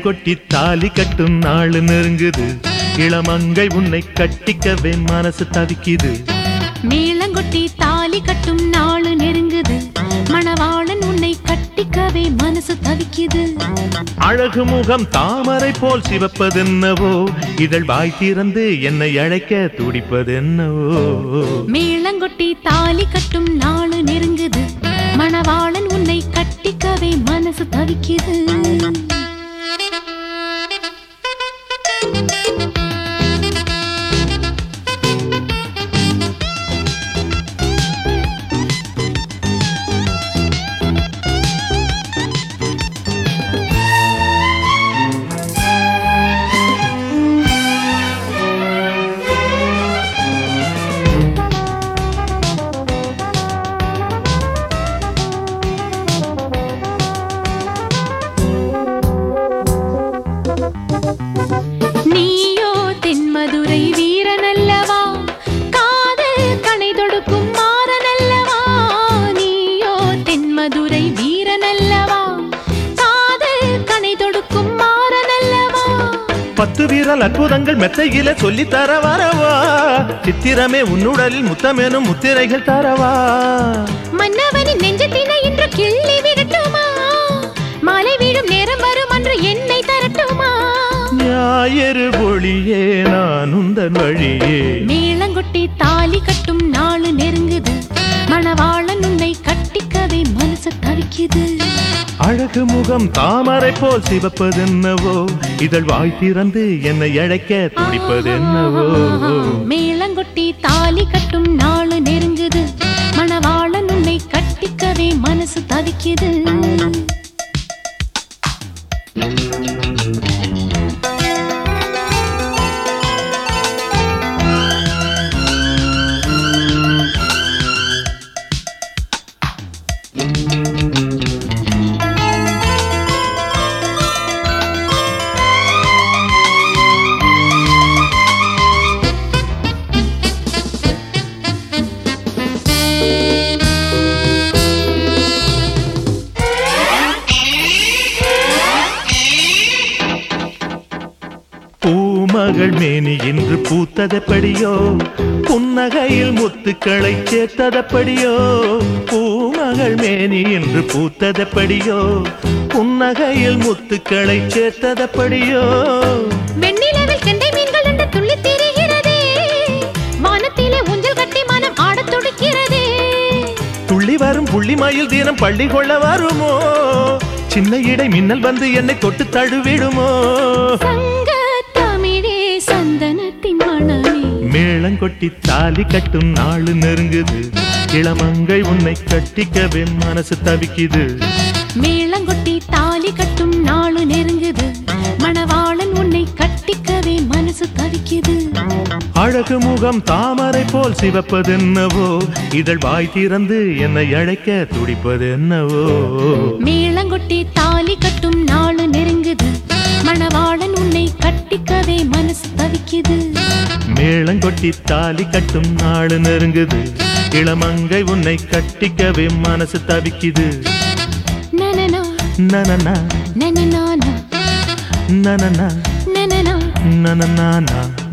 கொட்டி தாலி கட்டும் நாள் நெருங்குது இளமங்கை உன்னை கட்டிக்கவே மனசு தவிக்குது மேளங்கொட்டி தாலி கட்டும் நாளு நெருங்குது மணவாளன் உன்னை கட்டிக்கவே மனசு தவிக்குது அழகு முகம் தாமரை போல் சிவப்பதென்னவோ இதழ் வாய் திறந்து என்னை அழைக்க துடிப்பதென்னவோ மேளங்கொட்டி தாலி கட்டும் நாளு நெருங்குது மணவாளன் உன்னை கட்டிக்கவே மனசு தவிக்குது நீயோ தென்மதுரை வீரனல்லவா காதல் கனை தொடுக்கும் மாறனல்லவா நீயோ தென்மதுரை வீரனல்லவா காதல் கனை தொடுக்கும் மாறனல்லவா பத்து வீரல் அற்புதங்கள் மெத்தையில சொல்லி தர வரவா சித்திரமே உன்னுடலில் முத்தமேனும் முத்திரைகள் தரவா மன்னவனின் நெஞ்சத்தினை இன்று கிள்ளி விடட்டுமா மாலை வீழும் நேரம் வரும் அன்று என்னை தரட்டுமா ஞாயிறு பொழியே நான் உந்தன் வழியே மேளங்கொட்டி தாலி கட்டும் நாளு நெருங்குது மணவாளன் உன்னை கட்டிக்கவே மனசு தவிக்குது அழகு முகம் தாமரை போல் சிவப்பதென்னவோ இதழ் வாய் திறந்து என்னை அழைக்க துடிப்பதென்னவோ மேளங்கொட்டி தாலி கட்டும் நாளு நெருங்குது மணவாளன் உன்னை கட்டிக்கவே மனசு தவிக்குது பூமகள் மேனி இன்று பூத்ததப்படியோ புன்னகையில் முத்துக்களை சேர்த்ததப்படியோ பூமகள் மேனி இன்று பூத்ததப்படியோ புன்னகையில் முத்துக்களை சேர்த்ததப்படியோ வெண்ணிலவில் கெண்டை மீன்கள் என்று துள்ளி திரிகிறதே வானத்திலே ஊஞ்சல் கட்டி மனம் ஆடத் துடிக்கிறதே துள்ளி வரும் புள்ளி மயில் தினம் பள்ளி கொள்ள வருமோ சின்ன இடை மின்னல் வந்து என்னை தொட்டு தழுவிடுமோ சங்க தமிழே சந்தனத்தின் மணமே மேளங்கொட்டி தாலி கட்டும் நாள் நெருங்குது இளமங்கை உன்னை கட்டிக்கவே மனசு தவிக்குது மேளங்கொட்டி தாலி கட்டும் நாளு நெருங்குது மணவாளன் உன்னை கட்டிக்கவே மனசு தவிக்குது அழகு முகம் தாமரை போல் சிவப்பதென்னவோ இதழ் வாய் திறந்து என்னை அழைக்க துடிப்பதென்னவோ மேளங்கொட்டி தாலி கட்டும் நாளு நெருங்குது மணவாளன் உன்னை கட்டிக்கவே மனசு தவிக்குது மேளங்கொட்டி தாலி கட்டும் நாள் நெருங்குது இளமங்கை உன்னை கட்டிக்கவே மனசு தவிக்குது நனனா நனனா நனனானா நனனா நனனா நனனா